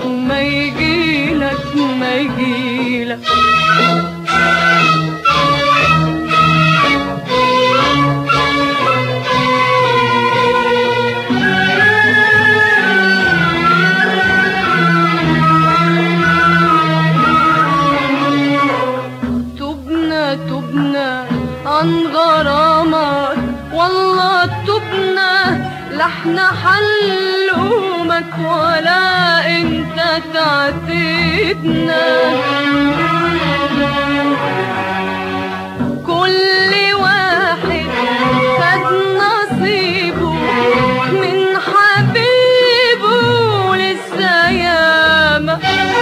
ما يجيلك ما يجيلك تبنا تبنا عن غرامك والله تبنا لحنا حلومك ولا انت تعتدنا كل واحد خد نصيبه من حبيبه لسه ياما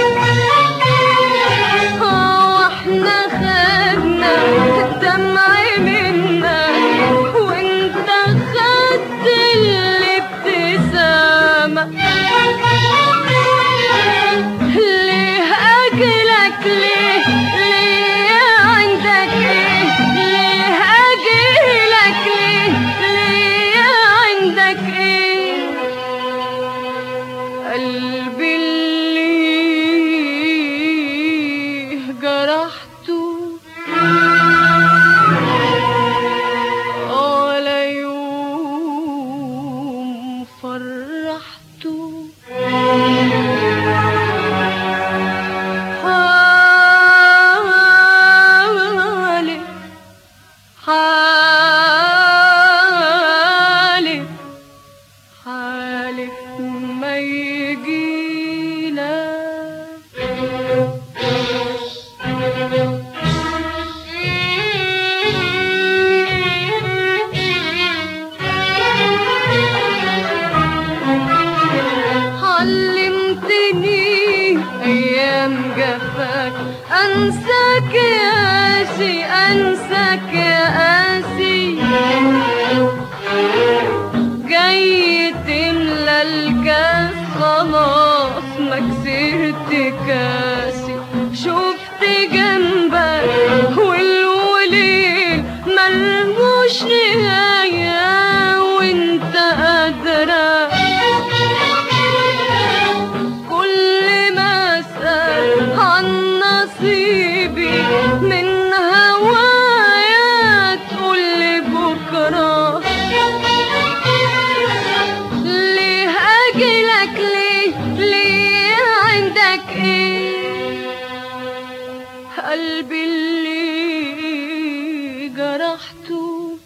واحنا خدنا الدمع منا وانت خدت الابتسامة ليه اجلك ليه ليه عندك ايه ليه اجلك ليه ليه عندك ايه قلبي اللي جرحته ولا يوم فرحته حالي حالي حالف ما يجيلك علمتني ايام جفاك انساك يا قاسي انساك يا قاسي جاي تملى الكاس خلاص ما كسرت كاسي شفت جنبك والوليل ملهوش نهاية وانت قادرة كل ما اسأل عن نصيبي من هوايا تقولي بكره ليه اجلك ليه ليه عندك ايه قلبي اللي جرحته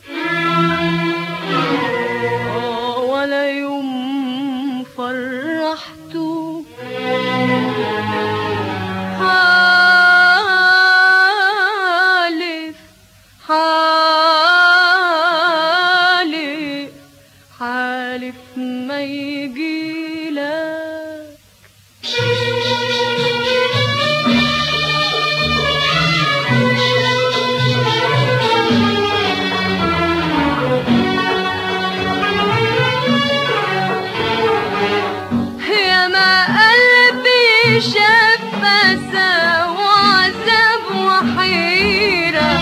آه، ولا يوم فرحته حالف حالف حالف ما يجيلك يا ما قلبي شاف فسا وعذاب وحيرة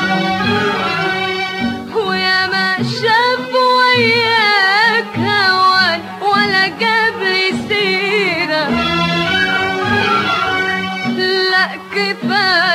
ويا ما شاف وياك هوان ولا جاب لي سيرة لا كفاية